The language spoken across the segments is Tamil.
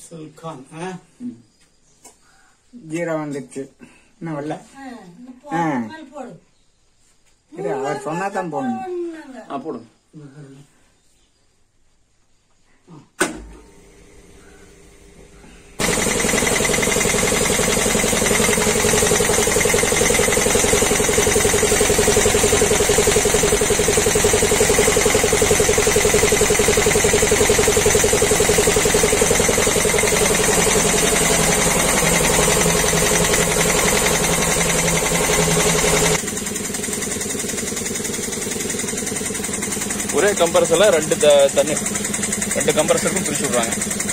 சில்கான் ஆ? ஜீரோ வந்துருச்சு இன்னும் வரல ஆ, இந்த போடு, மேல போடு இது அவர் சொன்னா தான் போடணும் ஒண்ணுங்க. ஆ போடுங்க ஒரே கம்ப்ரஸர்ல ரெண்டு த- தண்ணி ரெண்டு கம்ப்ரஸருக்கும் பிரிச்சு விடுறாங்க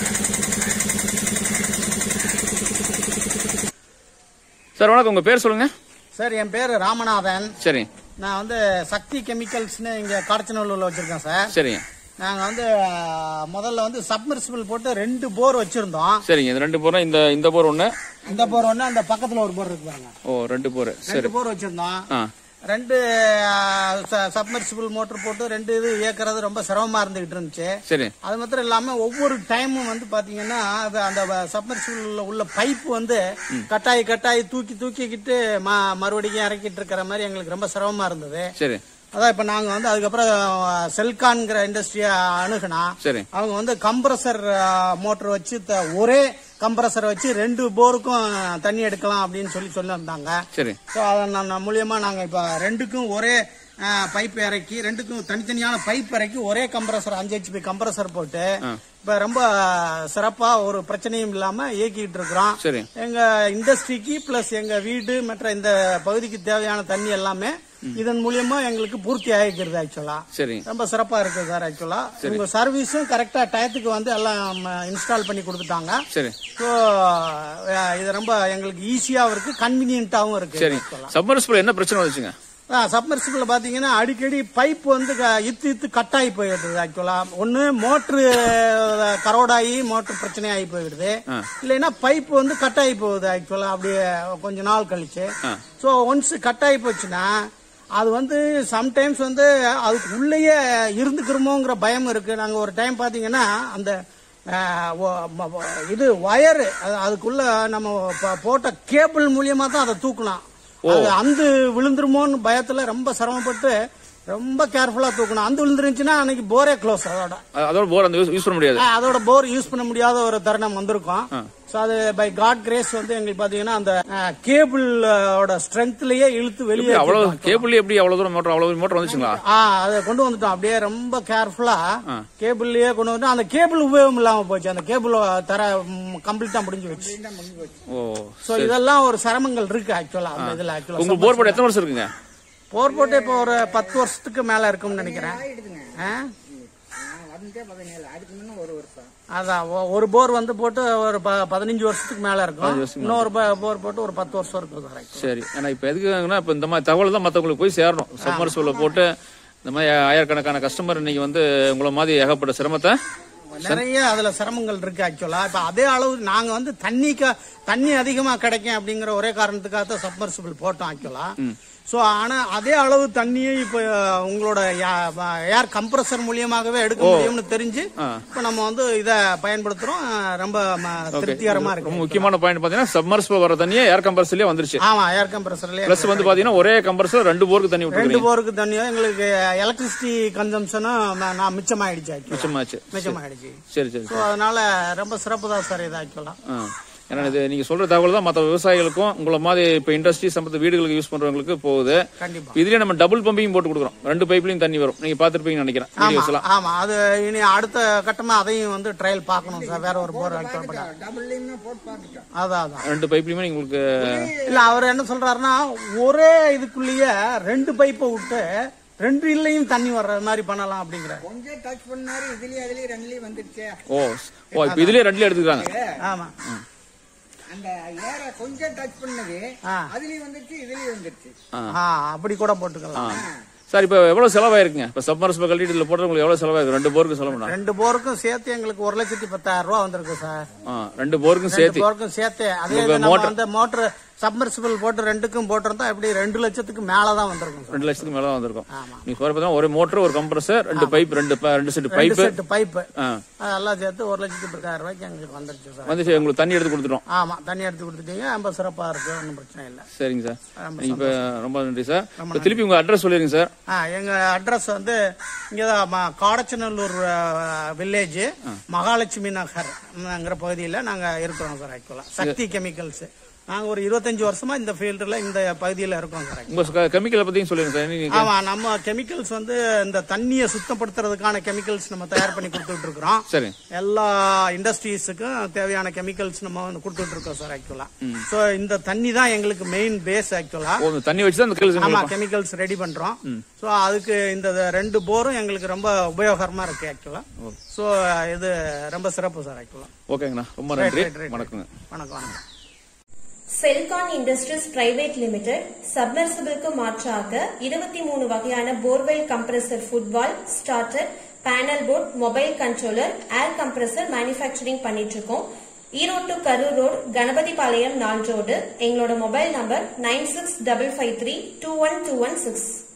சார் வணக்கம் உங்க பேர் சொல்லுங்க சார் என் பேரு ராமநாதன் சரி நான் வந்து சக்தி கெமிக்கல்ஸ்னு இங்க காடச்சநல்லூர்ல வச்சிருக்கேன் சார் சரிங்க நாங்க வந்து அஹ், முதல்ல வந்து சப்மர்சிபிள் போட்டு ரெண்டு போர் வச்சிருந்தோம் சரிங்க இந்த ரெண்டு போரும் இந்த இந்த போர் ஒண்ணு இந்த போர் ஒண்ணு அந்த பக்கத்துல ஒரு போர் இருக்கு பாருங்க ஓ ரெண்டு போர் சரி ரெண்டு போர் வச்சிருந்தோம் ஆ ரெண்டு சப்மர்சிபிள் மோட்டர் போட்டு ரெண்டு இது இயக்குறது ரொம்ப சிரமமா இருந்துகிட்டு இருந்துச்சு சரி அது மாத்திரம் இல்லாம ஒவ்வொரு டைமும் வந்து பாத்தீங்கன்னா அது அந்த சப்மர்சிபிள் உள்ள பைப் வந்து கட்டாயி கட்டாயி தூக்கி தூக்கிக்கிட்டு ம- மறுபடியும் இறக்கிட்டு இருக்கிற மாதிரி எங்களுக்கு ரொம்ப சிரமமா இருந்தது சரி அதான் இப்ப நாங்க வந்து அதுக்கப்புறம் செல்கான்ங்கிற இண்டஸ்ட்ரியை அணுகுனா சரி அவங்க வந்து கம்ப்ரஸர் மோட்டர் வச்சு த- ஒரே கம்ப்ரஸர் வச்சு ரெண்டு போருக்கும் தண்ணி எடுக்கலாம் அப்படின்னு சொல்லி சொல்லியிருந்தாங்க சரி ஸோ அதன் மூலியமா நாங்க இப்ப ரெண்டுக்கும் ஒரே பைப் இறக்கி ரெண்டுக்கும் தனித்தனியான பைப் இறக்கி ஒரே கம்ப்ரஸர் அஞ்சு ஹெச்பி கம்ப்ரஸர் போட்டு இப்ப ரொம்ப சிறப்பா ஒரு பிரச்சனையும் இல்லாம இயக்கிட்டு இருக்கிறோம் சரி எங்க இண்டஸ்ட்ரிக்கு பிளஸ் எங்க வீடு மற்ற இந்த பகுதிக்கு தேவையான தண்ணி எல்லாமே இதன் மூலியமா எங்களுக்கு பூர்த்தி ஆகிக்கிறது ஆக்சுவலா சரி ரொம்ப சிறப்பா இருக்கு சார் ஆக்சுவலா உங்க சர்வீஸும் கரெக்டா டயத்துக்கு வந்து எல்லாம் இன்ஸ்டால் பண்ணி கொடுத்துட்டாங்க சரி ஸோ இது ரொம்ப எங்களுக்கு ஈஸியாவும் இருக்கு கன்வீனியன்ட்டாவும் இருக்கு சரி சப்மர்சிபிள் என்ன பிரச்சனை வந்துச்சுங்க சப்மர்சிபிள் பாத்தீங்கன்னா அடிக்கடி பைப் வந்து க- இத்து இத்து கட் ஆகி போயிடுது ஆக்சுவலா ஒண்ணு மோட்ரு கரோடாகி மோட்டர் பிரச்சனை ஆகி போயிடுது இல்லைன்னா பைப் வந்து கட் ஆகி போகுது ஆக்சுவலா அப்படியே கொஞ்ச நாள் கழிச்சு ஸோ ஒன்ஸ் கட் ஆகி போச்சுன்னா அது வந்து சம்டைம்ஸ் வந்து அதுக்கு உள்ளேயே இருந்துக்கிறோமோங்கிற பயம் இருக்கு நாங்க ஒரு டைம் பாத்தீங்கன்னா அந்த அஹ், ஒ- ம- ம- இது வயரு அதுக்குள்ள நம்ம ப- போட்ட கேபிள் மூலியமா தான் அதை தூக்கணும் அது அந்து விழுந்துருமோன்னு பயத்துல ரொம்ப சிரமப்பட்டு ரொம்ப கேர்ஃபுல்லா தூக்கணும் அந்து விழுந்துருந்துச்சுன்னா அன்னைக்கு போரே க்ளோஸ் அதோட அ- அதோட போர் அந்த யூஸ் பண்ண முடியாது அஹ் அதோட போர் யூஸ் பண்ண முடியாத ஒரு தருணம் வந்திருக்கும் சோ அது பை காட் கிரேஸ் வந்து எங்களுக்கு பாத்தீங்கன்னா அந்த கேபிளோட ஸ்ட்ரென்த்லயே இழுத்து வெளியே அவ்வளவு கேபிள் எப்படி அவ்வளவு தூரம் மோட்டர் அவ்வளவு மோட்டர் வந்துச்சுங்களா ஆ அதை கொண்டு வந்துட்டோம் அப்படியே ரொம்ப கேர்ஃபுல்லா கேபிள்லயே கொண்டு வந்து அந்த கேபிள் உபயோகம் இல்லாம போச்சு அந்த கேபிள் தர கம்ப்ளீட்டா முடிஞ்சு வச்சு ஓ சோ இதெல்லாம் ஒரு சிரமங்கள் இருக்கு ஆக்சுவலா அந்த இதுல ஆக்சுவலா உங்க போர் போட எத்தனை வருஷம் இருக்குங்க போர் போட்டு இப்போ ஒரு பத்து வருஷத்துக்கு மேல இருக்கும்னு நினைக்கிறேன் ஆ? வந்துட்டே பதினேழு அதுக்கு முன்ன ஒரு வருஷம் அதான் ஒ- ஒரு போர் வந்து போட்டு ஒரு ப- பதினஞ்சு வருஷத்துக்கு மேல இருக்கும் இன்னொரு ப- போர் போட்டு ஒரு பத்து வருஷம் இருக்கும் சார் actually. சரி ஏன்னா இப்ப எதுக்குன்னா இப்ப இந்த மாதிரி தகவல் தான் மத்தவங்களுக்கு போய் சேரணும் சம்மர்சிபிள் போட்டு இந்த மாதிரி ஆயிரக்கணக்கான கஸ்டமர் இன்னைக்கு வந்து உங்களை மாதிரி ஏகப்பட்ட சிரமத்தை நிறைய அதுல சிரமங்கள் இருக்கு ஆக்சுவலா இப்ப அதே அளவு நாங்க வந்து தண்ணிக்கு தண்ணி அதிகமா கிடைக்கும் அப்படிங்கிற ஒரே காரணத்துக்காக தான் சப்மர்சிபிள் போட்டோம் ஆக்சுவலா சோ ஆனா அதே அளவு தண்ணியை இப்ப உங்களோட ஏர் கம்ப்ரஸர் மூலியமாகவே எடுக்க முடியும்னு தெரிஞ்சு இப்ப நம்ம வந்து இத பயன்படுத்துறோம் ரொம்ப ம- திருப்திகரமா ரொம்ப இருக்கு முக்கியமான பாயிண்ட் பாத்தீங்கன்னா சப்மர்சிபிள் வர தண்ணியே ஏர் கம்பர்ஸ்லயே வந்துருச்சு ஆமா ஏர் கம்ப்ரஸர்லயே பிளஸ் வந்து பாத்தீங்கன்னா ஒரே கம்பர்ஸ்ல ரெண்டு போருக்கு தண்ணி ரெண்டு விட்டுருக்கீங்க போருக்கு தண்ணியும் எங்களுக்கு எலக்ட்ரிசிட்டி கன்சம்ஷனும் நான் மிச்சமாயிடுச்சு ஆக்சுவலா மிச்சமாச்சு மிச்சமாயிடுச்சு சரி சரி ஸோ அதனால ரொம்ப சிறப்பு தான் சார் இது ஆக்சுவலா ஆ. ஏன்னா இது நீங்க சொல்ற தகவல் தான் மற்ற விவசாயிகளுக்கும் உங்களை மாதிரி இப்ப இண்டஸ்ட்ரி சம்பந்த வீடுகளுக்கு யூஸ் பண்றவங்களுக்கு போகுது கண்டிப்பா இப்ப இதுலயே நம்ம டபுள் பம்பிங் போட்டு கொடுக்குறோம் ரெண்டு பைப்லயும் தண்ணி வரும் நீங்க பாத்துருப்பீங்கன்னு நினைக்கிறேன் வீடியோஸ் எல்லாம் ஆமா அது இனி அடுத்த கட்டமா அதையும் வந்து ட்ரையல் பார்க்கணும் சார் வேற ஒரு போர் ஆக்சுவல் பண்ண டபுள்லையுமே போட்டு பார்த்துட்டோம் அதான் அதான் ரெண்டு பைப்லயுமே உங்களுக்கு இல்ல அவர் என்ன சொல்றாருன்னா ஒரே இதுக்குள்ளேயே ரெண்டு பைப்பை விட்டு ரெண்டு இல்லையும் தண்ணி வர்ற மாதிரி பண்ணலாம் அப்படிங்கிற கொஞ்சம் டச் பண்ணாரு இதுலயும் அதுலயும் ரெண்டுலயும் வந்துருச்சு ஓ ஓ இப்ப இதுலயே ரெண்டுல எடுத்துக்கிறாங்க ஆமா அந்த ஏற கொஞ்சம் டச் பண்ணது ஆ. அதுலயும் வந்துருச்சு இதுலயும் வந்துருச்சு ஆ, அப்படி கூட போட்டுக்கலாம் சார் இப்போ எவ்வளவு செலவாயிருக்குங்க இப்போ சப்மர்சிபிள் கட்டிட்டு இதில் போடுறவங்களுக்கு எவ்வளவு செலவாயிருக்கு ரெண்டு போருக்கு செலவு பண்ணா ரெண்டு போருக்கும் சேர்த்து எங்களுக்கு ஒரு லட்சத்தி பத்தாயிரம் ரூபா வந்திருக்கு சார் ஆ ரெண்டு போருக்கும் ரெண்டு சேர்த்து போருக்கும் சேர்த்து அதே இது நம்ம வந்து மோட்டர் சப்மர்சிபிள் போட்டு ரெண்டுக்கும் போட்டிருந்தா எப்படி ரெண்டு லட்சத்துக்கு மேலதான் வந்திருக்கும் சார் ரெண்டு லட்சத்துக்கு மேல தான் வந்திருக்கும் ஆமா. நீங்க சொல்ற பார்த்தா ஒரு மோட்டர் ஒரு கம்ப்ரஸர் ரெண்டு பைப் ரெண்டு ப- ரெண்டு செட் ரெண்டு பைப் செட் பைப்பு ஆ அதெல்லாம் சேர்த்து ஒரு லட்சத்தி பத்தாயிரம் ரூபாய்க்கு எங்களுக்கு வந்துருச்சு சார் வந்துச்சு உங்களுக்கு தண்ணி எடுத்து கொடுத்துட்டோம் ஆமா தண்ணி எடுத்து கொடுத்துட்டீங்க ரொம்ப சிறப்பா இருக்கு ஒன்றும் பிரச்சனை இல்லை சரிங்க சார் ரொம்ப நீங்க இப்ப ரொம்ப நன்றி சார் இப்ப திருப்பி உங்க அட்ரஸ் சொல்லிருங்க சார் ஆ எங்க அட்ரஸ் வந்து இங்கதான் ம- காடச்சநல்லூர் வில்லேஜ் மகாலட்சுமி நகர்ங்கிற பகுதியில நாங்க இருக்கிறோம் சார் ஆக்சுவலா சக்தி கெமிக்கல்ஸ் நாங்க ஒரு இருபத்தஞ்சு வருஷமா இந்த ஃபீல்டுல இந்த பகுதியில இருக்கோம் சார் உங்க கெமிக்கலை பத்தியும் சொல்லிருங்க சார் நீங்க ஆமா நம்ம கெமிக்கல்ஸ் வந்து இந்த தண்ணியை சுத்தப்படுத்துறதுக்கான கெமிக்கல்ஸ் நம்ம தயார் பண்ணி கொடுத்துட்டு இருக்கிறோம் சரி எல்லா இண்டஸ்ட்ரீஸுக்கும் தேவையான கெமிக்கல்ஸ் நம்ம வந்து கொடுத்துட்டு இருக்கோம் சார் ஆக்சுவலா சோ இந்த தண்ணி தான் எங்களுக்கு மெயின் பேஸ் ஆக்சுவலா ஓ, இந்த தண்ணி வச்சு தான் அந்த கேள்வி ஆமா கெமிக்கல்ஸ் ரெடி பண்றோம் சோ அதுக்கு இந்த ரெண்டு போரும் எங்களுக்கு ரொம்ப உபயோகரமா இருக்கு ஆக்சுவலா சோ இது ரொம்ப சிறப்பு சார் ஆக்சுவலா ஓகேங்கண்ணா ரொம்ப நன்றி right, right. வணக்கங்க வணக்கம் வணக்கம் செல்கான் இண்டஸ்ட்ரீஸ் பிரைவேட் லிமிடெட் சப்மர்சிபிளுக்கு மாற்றாக இருபத்தி மூணு வகையான borewell compressor football starter panel board mobile controller air compressor manufacturing பண்ணிட்டு இருக்கோம் ஈரோடு டு கரூர் ரோடு கணபதிபாளையம் நாள் ரோடு எங்களோட mobile number nine six double five three two one two one six